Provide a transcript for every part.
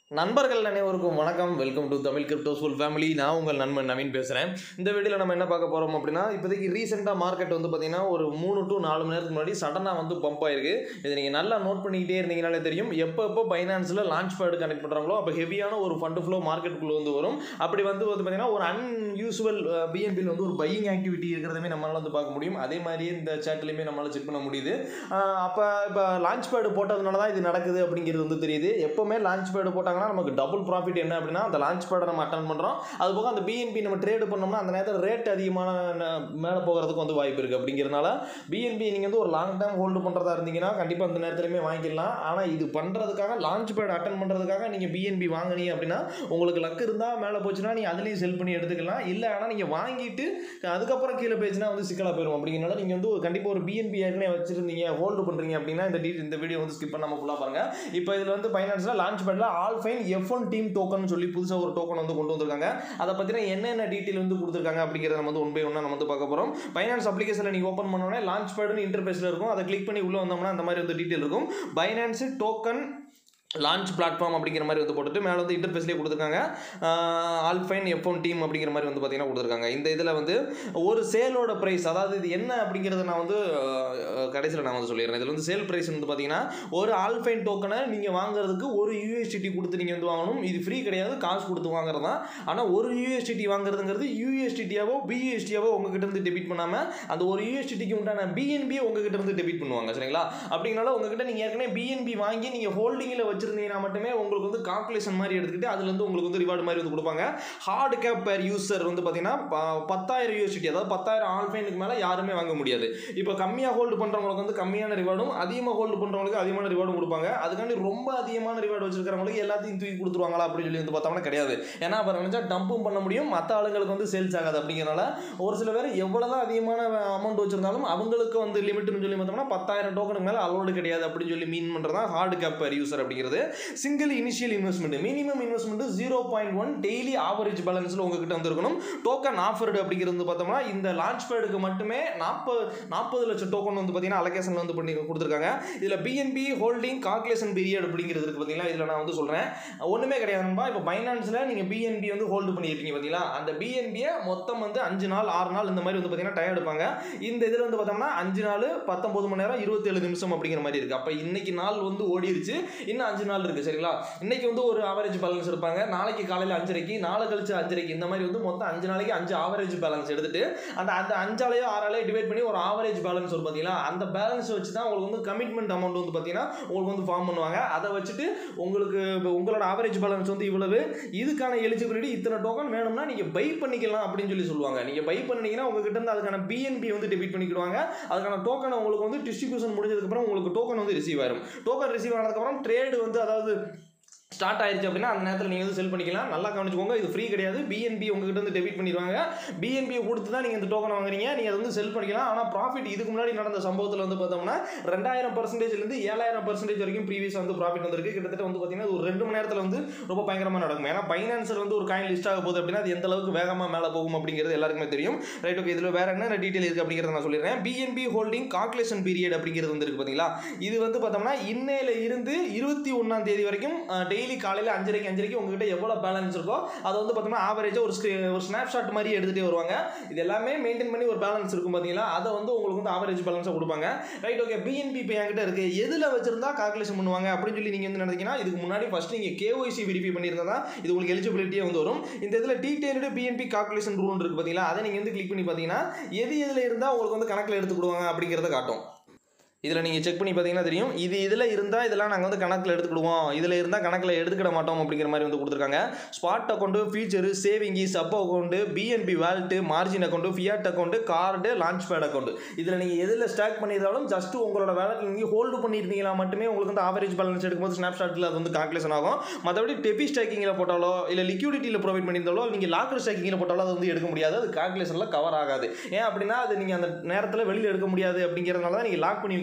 நண்பர்கள் அனைவருக்கும் வணக்கம் welcome to Tamil crypto school family நான் உங்கள் நண்பன் நவீன் பேசுகிறேன் இந்த வீடியோவில் நம்ம என்ன பார்க்க போகிறோம் அப்படின்னா இப்போதைக்கு ரீசெண்டாக மார்க்கெட் வந்து பார்த்தீங்கன்னா ஒரு மூணு டு நாலு மணி நேரத்துக்கு முன்னாடி சடனாக வந்து பம்ப் ஆயிருக்கு இதை நீங்கள் நல்லா நோட் பண்ணிக்கிட்டே இருந்தீங்கனாலே தெரியும் எப்போ எப்போ பைனான்ஸில் லான்ச் பேடு கனெக்ட் பண்ணுறாங்களோ அப்போ ஹெவியான ஒரு ஃபண்டு ஃப்ளோ மார்க்கெட்டுக்குள்ளே வந்து வரும் அப்படி வந்து வந்து பார்த்தீங்கன்னா ஒரு அன்யூஸ்வல் பிஎன்பியில் வந்து ஒரு பையிங் ஆக்டிவிட்டி இருக்கிறதுமே நம்மளால வந்து பார்க்க முடியும் அதே மாதிரியே இந்த சேட்லையுமே நம்மளால் செக் பண்ண முடியுது அப்போ இப்போ லான்ச் பேடு போட்டதுனால தான் இது நடக்குது அப்படிங்கிறது வந்து தெரியுது எப்போவுமே லான்ச் பேடு போட்டாங்கன்னா நமக்கு டபுள் ப்ராஃபிட் என்ன அப்படின்னா அந்த லான்ச் பேடை நம்ம அட்டன் பண்ணுறோம் அது போக அந்த பிஎன்பி நம்ம ட்ரேடு பண்ணோம்னா அந்த நேரத்தில் ரேட் அதிகமான ந- மேலே போகிறதுக்கு வந்து வாய்ப்பு இருக்குது அப்படிங்கிறதுனால பிஎன்பி நீங்கள் வந்து ஒரு லாங் டைம் ஹோல்டு பண்ணுறதா இருந்தீங்கன்னா கண்டிப்பாக அந்த நேரத்துலையுமே வாங்கிக்கலாம் ஆனால் இது பண்ணுறதுக்காக லான்ச் பேட் அட்டன் பண்ணுறதுக்காக நீங்கள் பிஎன்பி வாங்கினீங்க அப்படின்னா உங்களுக்கு லக் இருந்தால் மேலே போச்சுன்னா நீங்கள் அதுலேயும் செல் பண்ணி எடுத்துக்கலாம் இல்லை ஆனால் நீங்கள் வாங்கிட்டு அதுக்கப்புறம் கீழே போயிடுச்சுன்னா வந்து சிக்கலாக போயிடும் அப்படிங்கிறனால நீங்கள் வந்து கண்டிப்பாக ஒரு பிஎன்பி ஏற்கனவே வச்சிருந்தீங்க ஹோல்டு பண்ணுறீங்க அப்படின்னா இந்த டீ இந்த வீடியோ வந்து ஸ்கிப் பண்ணாமல் ஃபுல்லாக பாருங்கள் இப்போ இதில் வந்து ஃபைனான்ஸில் லான்ச் பேட்டில் Alpine F one team token சொல்லி புதுசாக ஒரு டோக்கன் வந்து கொண்டு வந்திருக்காங்க அதை பற்றின என்னென்ன டீட்டெயில் வந்து கொடுத்துருக்காங்க அப்படிங்கிறத நம்ம வந்து ஒன் பை ஒன்றா நம்ம வந்து பார்க்க போகிறோம் ஃபைனான்ஸ் அப்ளிகேஷனில் நீங்கள் ஓப்பன் பண்ணோன்னே லான்ச் பேடுன்னு இன்டர்பேஸில் இருக்கும் அதை கிளிக் பண்ணி உள்ளே வந்தோம்னா அந்த மாதிரி வந்து டீட்டெயில் இருக்கும் பைனான்ஸ் டோக்கன் லான்ச் பிளாட்ஃபார்ம் அப்படிங்கிற மாதிரி வந்து போட்டுட்டு மேலே வந்து இன்டர்ஃபேஸ்லேயே கொடுத்துருக்காங்க ஆல்ஃபைன் எஃப்ஒன் டீம் அப்படிங்கிற மாதிரி வந்து பார்த்தீங்கன்னா கொடுத்துருக்காங்க இந்த இதில் வந்து ஒரு சேலோட ப்ரைஸ் அதாவது இது என்ன அப்படிங்கிறத நான் வந்து கடைசியில் நான் வந்து சொல்லிடுறேன் இதில் வந்து சேல் ப்ரைஸ் வந்து பார்த்தீங்கன்னா ஒரு ஆல்ஃபைன் டோக்கனை நீங்கள் வாங்குறதுக்கு ஒரு யூஎஸ்டிடி கொடுத்து நீங்கள் வந்து வாங்கணும் இது ஃப்ரீ கிடையாது காசு கொடுத்து வாங்குறது தான் ஆனால் ஒரு யூஎஸ்டிடி வாங்குறதுங்கிறது யூஎஸ்டிடியாவோ பியூஎஸ்டியாவோ உங்ககிட்ட இருந்து டெபிட் பண்ணாமல் அந்த ஒரு யூஎஸ்டிடிக்கு உண்டான பிஎன்பியை உங்ககிட்ட இருந்து டெபிட் பண்ணுவாங்க சரிங்களா அப்படிங்கனால உங்ககிட்ட நீங்கள் ஏற்கனவே பிஎன்பி வாங்கி நீங்கள் ஹோல்டிங்கில் வச்சிருந்தீங்கன்னா மட்டுமே உங்களுக்கு வந்து கால்குலேஷன் மாதிரி எடுத்துக்கிட்டு அதுலேருந்து உங்களுக்கு வந்து ரிவார்டு மாதிரி வந்து கொடுப்பாங்க ஹார்டு கேப் per யூசர் வந்து பார்த்தீங்கன்னா ப- பத்தாயிரம் யூஎஸ்டி அதாவது பத்தாயிரம் ஆல்ஃபைனுக்கு மேலே யாருமே வாங்க முடியாது இப்போ கம்மியாக ஹோல்டு பண்ணுறவங்களுக்கு வந்து கம்மியான ரிவார்டும் அதிகமாக ஹோல்டு பண்ணுறவங்களுக்கு அதிகமான ரிவார்டும் கொடுப்பாங்க அதுக்காண்டி ரொம்ப அதிகமான ரிவார்டு வச்சிருக்கிறவங்களுக்கு எல்லாத்தையும் தூக்கி கொடுத்துருவாங்களா அப்படின்னு சொல்லி வந்து பார்த்தோம்னா கிடையாது ஏன்னா அப்போ நினச்சா டம்பும் பண்ண முடியும் மற்ற ஆளுங்களுக்கு வந்து சேல்ஸ் ஆகாது அப்படிங்கிறனால ஒரு சில பேர் எவ்வளோதான் அதிகமான அமௌண்ட் வச்சிருந்தாலும் அவங்களுக்கு வந்து லிமிட்னு சொல்லி பார்த்தோம்னா பத்தாயிரம் டோக்கனுக்கு மேலே அலோடு கிடையாது அப்படின்னு சொல்லி மீன் பண்ணுறது தான் ஹார்டு கேப் per யூசர் அப்படிங்கிறது single initial investment minimum investment zero point one daily average பேலன்ஸில் உங்ககிட்ட வந்திருக்கணும் டோக்கன் ஆஃபர்டு அப்படிங்கிறது வந்து பார்த்தோம்னா இந்த லான்ச் பேடுக்கு மட்டுமே நாற்பது நாற்பது லட்சம் டோக்கன் வந்து பார்த்தீங்கன்னா அலகேஷன் வந்து பண்ணி கொடுத்துருக்காங்க இதில் பிஎன்பி ஹோல்டிங் கால்குலேஷன் பீரியட் அப்படிங்கிறது இருக்குது பார்த்தீங்களா இதில் நான் வந்து சொல்கிறேன் ஒன்றுமே கிடையாதுன்பா இப்போ ஃபைனான்ஸில் நீங்கள் பிஎன்பி வந்து ஹோல்டு பண்ணியிருக்கீங்க பார்த்தீங்களா அந்த பிஎன்பியை மொத்தம் வந்து அஞ்சு நாள் ஆறு நாள் இந்த மாதிரி வந்து பார்த்தீங்கன்னா டயம் எடுப்பாங்க இந்த இதில் வந்து பார்த்தோம்னா அஞ்சு நாள் பத்தொம்பது மணி நேரம் இருபத்தேழு நிமிஷம் அப்படிங்கிற மாதிரி இருக்குது அப்போ இன்னைக்கு நாள் வந்து ஓடிருச்சு இன்னும் அஞ்சு நாள் இருக்குது சரிங்களா இன்னைக்கு வந்து ஒரு ஆவரேஜ் பேலன்ஸ் இருப்பாங்க நாளைக்கு காலையில் அஞ்சரைக்கு நாளை கழிச்சு அஞ்சரைக்கு இந்த மாதிரி வந்து மொத்தம் அஞ்சு நாளைக்கு அஞ்சு ஆவரேஜ் பேலன்ஸ் எடுத்துட்டு அந்த அந்த அஞ்சாலையோ ஆறாலையோ டிவைட் பண்ணி ஒரு ஆவரேஜ் பேலன்ஸ் வரும் பார்த்தீங்களா அந்த பேலன்ஸ் வச்சு தான் உங்களுக்கு வந்து கமிட்மெண்ட் அமௌண்ட் வந்து பார்த்தீங்கன்னா உங்களுக்கு வந்து ஃபார்ம் பண்ணுவாங்க அதை வச்சுட்டு உங்களுக்கு இப்போ உங்களோட ஆவரேஜ் பேலன்ஸ் வந்து இவ்வளவு இதுக்கான எலிஜிபிலிட்டி இத்தனை டோக்கன் வேணும்னா நீங்கள் பை பண்ணிக்கலாம் அப்படின்னு சொல்லி சொல்லுவாங்க நீங்கள் பை பண்ணீங்கன்னா உங்ககிட்ட இருந்து அதுக்கான பிஎன்பி வந்து டெபிட் பண்ணிக்கிடுவாங்க அதுக்கான டோக்கன் உங்களுக்கு வந்து டிஸ்ட்ரிபியூஷன் முடிஞ்சதுக்கப்புறம் உங்களுக்கு டோக்கன் வந்து ரிசீவ் ஆயிரும் டோக்கன் ரிசீவ் ஆனதுக்கப்புறம் ட்ரேடு வந்து அதாவது ஸ்டார்ட் ஆயிருச்சு அப்படின்னா அந்த நேரத்தில் நீங்கள் வந்து செல் பண்ணிக்கலாம் நல்லா கவனிச்சுக்கோங்க இது ஃப்ரீ கிடையாது பிஎன்பி உங்ககிட்ட வந்து டெபிட் பண்ணிடுவாங்க பிஎன்பியை கொடுத்து தான் நீங்கள் இந்த டோக்கன் வாங்குறீங்க நீங்கள் அதை வந்து செல் பண்ணிக்கலாம் ஆனால் ப்ராஃபிட் இதுக்கு முன்னாடி நடந்த சம்பவத்தில் வந்து பார்த்தோம்னா ரெண்டாயிரம் பர்சன்டேஜ்லேருந்து ஏழாயிரம் பர்சன்டேஜ் வரைக்கும் ப்ரீவியஸ் வந்து ப்ராஃபிட் வந்திருக்கு கிட்டத்தட்ட வந்து பார்த்தீங்கன்னா ஒரு ரெண்டு மணி நேரத்தில் வந்து ரொம்ப பயங்கரமாக நடக்கும் ஏன்னா பைனான்சர் வந்து ஒரு காயின் லிஸ்ட் ஆக போகுது அப்படின்னா அது எந்த அளவுக்கு வேகமாக மேலே போகும் அப்படிங்கிறது எல்லாருக்குமே தெரியும் ரைட் ஓகே இதில் வேற என்ன டீட்டெயில் இருக்குது அப்படிங்கிறத நான் சொல்லிடுறேன் பிஎன்பி ஹோல்டிங் கால்குலேஷன் பீரியட் அப்படிங்கிறது வந்து இருக்கு பார்த்தீங்களா இது வந்து பார்த்தோம்னா இன்னையில இருந்து இருபத்தி ஒன்றாம் தேதி வரைக்கும் டெய்லி காலையில் அஞ்சரைக்கு அஞ்சரைக்கு உங்ககிட்ட எவ்வளோ பேலன்ஸ் இருக்கோ அதை வந்து பார்த்தோம்னா ஆவரேஜாக ஒரு screen- ஒரு ஸ்னாப்ஷாட் மாதிரி எடுத்துகிட்டே வருவாங்க இது எல்லாமே மெயின்டைன் பண்ணி ஒரு பேலன்ஸ் இருக்கும் பார்த்தீங்களா அதை வந்து உங்களுக்கு வந்து ஆவரேஜ் பேலன்ஸாக கொடுப்பாங்க ரைட் ஓகே பிஎன்பி இப்போ என்கிட்ட இருக்கு எதில் வச்சிருந்தா கால்குலேஷன் பண்ணுவாங்க அப்படின்னு சொல்லி நீங்கள் வந்து நினைச்சீங்கன்னா இதுக்கு முன்னாடி ஃபர்ஸ்ட் நீங்கள் கேஒய்சி வெரிஃபை பண்ணியிருந்தா தான் இது உங்களுக்கு எலிஜிபிலிட்டியே வந்து வரும் இந்த இதில் டீடைல்டு பிஎன்பி கால்குலேஷன் ரூல் இருக்கு பார்த்தீங்களா அதை நீங்கள் வந்து கிளிக் பண்ணி பார்த்தீங்கன்னா எது எதில் இருந்தால் உங்களுக்கு வந்து கணக்கில் எடுத்துக்கிடுவாங்க அப்படிங்கிறத காட்டும் இதில் நீங்கள் செக் பண்ணி பார்த்தீங்கன்னா தெரியும் இது இதில் இருந்தால் இதெல்லாம் நாங்கள் வந்து கணக்கில் எடுத்துக்கிடுவோம் இதில் இருந்தால் கணக்கில் எடுத்துக்கிட மாட்டோம் அப்படிங்கிற மாதிரி வந்து கொடுத்துருக்காங்க spot account future savings sub account BNB vault margin account fiat account card launchpad account இதில் நீங்கள் எதில் ஸ்டாக் பண்ணியிருந்தாலும் ஜஸ்ட் உங்களோட வேலட் நீங்கள் ஹோல்டு பண்ணியிருந்தீங்களா மட்டுமே உங்களுக்கு வந்து ஆவரேஜ் பேலன்ஸ் எடுக்கும்போது ஸ்னாப்ஷாட்டில் அது வந்து கால்குலேஷன் ஆகும் மற்றபடி டெபி ஸ்டாக்கிங்கில் போட்டாலோ இல்லை லிக்யூடிட்டியில் ப்ரொவைட் பண்ணியிருந்தாலோ நீங்கள் லாக்கர் ஸ்டாக்கிங்கில் போட்டாலோ அது வந்து எடுக்க முடியாது அது கால்குலேஷனில் கவர் ஆகாது ஏன் அப்படின்னா அது நீங்கள் அந்த நேரத்தில் வெளியில் எடுக்க முடியாது அப்படிங்கிறதுனால தான் நீங்கள் லாக் பண்ணி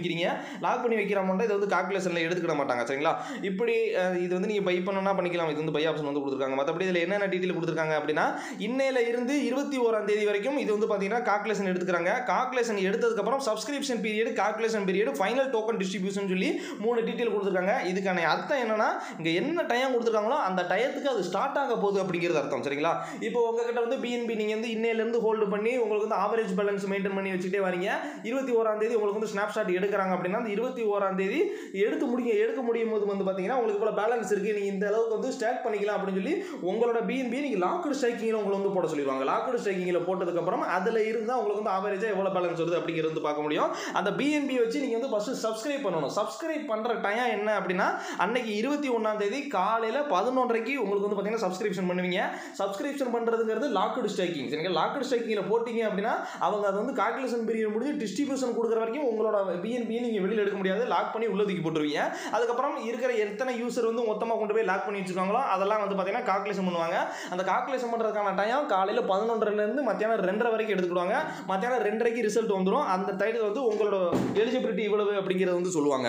வைக்கிறீங்க லாக் பண்ணி வைக்கிற அமௌண்ட்டை இது வந்து கால்குலேஷனில் எடுத்துக்கிட மாட்டாங்க சரிங்களா இப்படி அஹ், இது வந்து நீங்கள் பை பண்ணணும்னா பண்ணிக்கலாம் இது வந்து பை ஆப்ஷன் வந்து கொடுத்துருக்காங்க மற்றபடி இதில் என்னென்ன டீட்டெயில் கொடுத்துருக்காங்க அப்படின்னா இன்னையில இருந்து இருபத்தி ஓராம் தேதி வரைக்கும் இது வந்து பார்த்தீங்கன்னா கால்குலேஷன் எடுத்துக்கிறாங்க கால்குலேஷன் எடுத்ததுக்கப்புறம் subscription period calculation period final token distribution சொல்லி மூணு டீட்டெயில் கொடுத்துருக்காங்க இதுக்கான அர்த்தம் என்னன்னா இங்கே என்ன டைம் கொடுத்துருக்காங்களோ அந்த டயத்துக்கு அது ஸ்டார்ட் ஆக போகுது அப்படிங்கிறது அர்த்தம் சரிங்களா இப்போ உங்ககிட்ட வந்து பிஎன்பி நீங்கள் வந்து இன்னையிலேருந்து ஹோல்டு பண்ணி உங்களுக்கு வந்து ஆவரேஜ் பேலன்ஸ் மெயின்டைன் பண்ணி வச்சுட்டே வரீங்க இருபத்தி ஓராம் தேதி உங்களுக்கு வந்து ஸ்னாப்ஷாட் எடுக்கிறாங்க அப்படின்னா அந்த இருபத்தி ஓராம் தேதி எடுத்து முடிக்க எடுக்க முடியும் போது வந்து பார்த்தீங்கன்னா உங்களுக்கு இவ்வளோ பேலன்ஸ் இருக்குது நீங்கள் இந்த அளவுக்கு வந்து ஸ்டாக் பண்ணிக்கலாம் அப்படின்னு சொல்லி உங்களோட பிஎன்பி நீங்கள் லாக்டு ஸ்ட்ரைக்கிங்கில் உங்களை வந்து போட சொல்லிடுவாங்க லாக்டு ஸ்ட்ரைக்கிங்கில் போட்டதுக்கப்புறம் அதில் இருந்தால் உங்களுக்கு வந்து ஆவரேஜாக எவ்வளோ பேலன்ஸ் வருது அப்படிங்கிறது வந்து பார்க்க முடியும் அந்த பிஎன்பி வச்சு நீங்கள் வந்து ஃபஸ்ட்டு சப்ஸ்கிரைப் பண்ணணும் சப்ஸ்கிரைப் பண்ணுற டைம் என்ன அப்படின்னா அன்னைக்கு இருபத்தி ஒன்றாம் தேதி காலையில் பதினொன்றரைக்கு உங்களுக்கு வந்து பார்த்தீங்கன்னா சப்ஸ்கிரிப்ஷன் பண்ணுவீங்க சப்ஸ்கிரிப்ஷன் பண்ணுறதுங்கிறது லாக்டு ஸ்ட்ரைக்கிங் சரிங்களா லாக்டு ஸ்ட்ரைக்கிங்கில் போட்டிங்க அப்படின்னா அவங்க அது வந்து கால்குலேஷன் பீரியட் முடிஞ்சு டிஸ்ட்ரிபியூஷன் கொடுக்குற வரைக்கும் உங்களோட பிஎன்பியை நீங்கள் வெளியில் எடுக்க முடியாது லாக் பண்ணி உள்ள தூக்கி போட்டுருவீங்க அதுக்கப்புறம் இருக்கிற எத்தனை யூசர் வந்து மொத்தமாக கொண்டு போய் லாக் பண்ணி வச்சுருக்காங்களோ அதெல்லாம் வந்து பார்த்தீங்கன்னா கால்குலேஷன் பண்ணுவாங்க அந்த கால்குலேஷன் பண்ணுறதுக்கான டைம் காலையில் பதினொன்றரைலேருந்து மத்தியானம் ரெண்டரை வரைக்கும் எடுத்துக்கிடுவாங்க மத்தியானம் ரெண்டரைக்கு ரிசல்ட் வந்துடும் அந்த டைத்தில் வந்து உங்களோட எலிஜிபிலிட்டி இவ்வளவு அப்படிங்கிறத வந்து சொல்லுவாங்க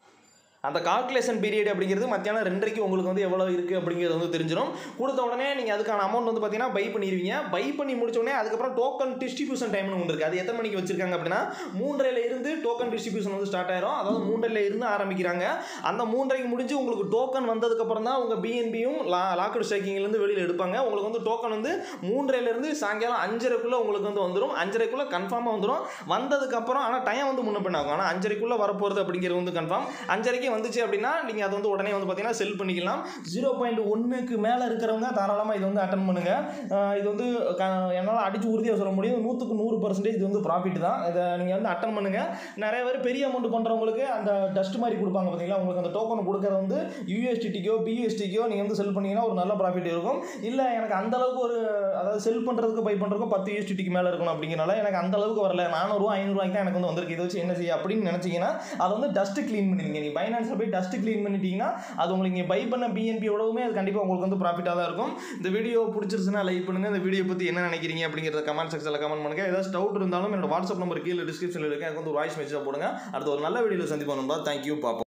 அந்த கால்குலேஷன் பீரியட் அப்படிங்கிறது மத்தியானம் ரெண்டரைக்கு உங்களுக்கு வந்து எவ்வளோ இருக்குது அப்படிங்கிறது வந்து தெரிஞ்சிடும் கொடுத்த உடனே நீங்கள் அதுக்கான அமௌண்ட் வந்து பார்த்தீங்கன்னா பை பண்ணிடுவீங்க பை பண்ணி முடிச்ச உடனே அதுக்கப்புறம் டோக்கன் டிஸ்ட்ரிபியூஷன் டைம்னு ஒன்று இருக்குது அது எத்தனை மணிக்கு வச்சிருக்காங்க அப்படின்னா மூன்றரைல இருந்து டோக்கன் டிஸ்ட்ரிபியூஷன் வந்து ஸ்டார்ட் ஆயிரும் அதாவது மூன்றரைல இருந்து ஆரம்பிக்கிறாங்க அந்த மூன்றரைக்கு முடிஞ்சு உங்களுக்கு டோக்கன் வந்ததுக்கப்புறம் தான் உங்கள் பிஎன்பியும் லா லாக்கடு ஸ்ட்ரைக்கிங்லேருந்து வெளியில் எடுப்பாங்க உங்களுக்கு வந்து டோக்கன் வந்து மூன்றரைலேருந்து சாயங்காலம் அஞ்சரைக்குள்ளே உங்களுக்கு வந்து வந்துடும் அஞ்சரைக்குள்ளே கன்ஃபார்மாக வந்துடும் வந்ததுக்கப்புறம் ஆனால் டைம் வந்து முன்ன பின்ன ஆகும் ஆனால் அஞ்சரைக்குள்ளே வரப்போகிறது அப்படிங்கிறது வந்து கன்ஃபார்ம் அஞ்சரைக்கு வந்துச்சு அப்படின்னா நீங்கள் அதை வந்து உடனே வந்து பார்த்தீங்கன்னா செல் பண்ணிக்கலாம் ஜீரோ பாயிண்ட் ஒன்றுக்கு மேலே இருக்கிறவங்க தாராளமாக இது வந்து அட்டன் பண்ணுங்கள் ஆஹ் இது வந்து க என்னால் அடிச்சு உறுதியாக சொல்ல முடியும் நூற்றுக்கு நூறு பர்சன்டேஜ் இது வந்து ப்ராஃபிட் தான் இதை நீங்கள் வந்து அட்டன் பண்ணுங்கள் நிறைய பேர் பெரிய அமௌண்ட் பண்ணுறவங்களுக்கு அந்த டஸ்ட் மாதிரி கொடுப்பாங்க பார்த்தீங்களா உங்களுக்கு அந்த டோக்கன் கொடுக்கறது வந்து யூஎஸ்டிடிக்கோ பிஎஸ்டிக்கோ நீங்கள் வந்து செல் பண்ணீங்கன்னா ஒரு நல்ல ப்ராஃபிட் இருக்கும் இல்லை எனக்கு அந்த அளவுக்கு ஒரு அதாவது செல் பண்ணுறதுக்கு பை பண்ணுறதுக்கு பத்து யூஎஸ்டிக்கு மேலே இருக்கணும் அப்படிங்கிறனால எனக்கு அந்த அளவுக்கு வரல நானூறுவா ஐநூறுவாய்க்கு தான் எனக்கு வந்து வந்திருக்கு இதை வச்சு என்ன செய்ய அப்படின்னு நினச்சிங்கன்னா அதை வந்து டஸ்ட் க்ளீன் பண்ணிடுங்க நீங்கள் பைனான்ஸில் போய் டஸ்ட் க்ளீன் பண்ணிட்டீங்கன்னா அது உங்களுக்கு நீங்கள் பை பண்ண பிஎன்பி எவ்வளவுமே அது கண்டிப்பாக உங்களுக்கு வந்து ப்ராஃபிட்டாக தான் இருக்கும் இந்த வீடியோ பிடிச்சிருச்சுன்னா லைக் பண்ணுங்கள் இந்த வீடியோ பற்றி என்ன நினைக்கிறீங்க அப்படிங்கிறத கமெண்ட் செக்ஷனில் கமெண்ட் பண்ணுங்கள் ஏதாச்சும் டவுட் இருந்தாலும் என்னோட வாட்ஸ்அப் நம்பர் கீழே டிஸ்கிரிப்ஷனில் இருக்கு எனக்கு வந்து வாய்ஸ் மெசேஜ் போடுங்க அடுத்து ஒரு நல்ல வீடியோவில் சந்திப்போம் நண்பா தேங்க்யூ பார்ப்போம்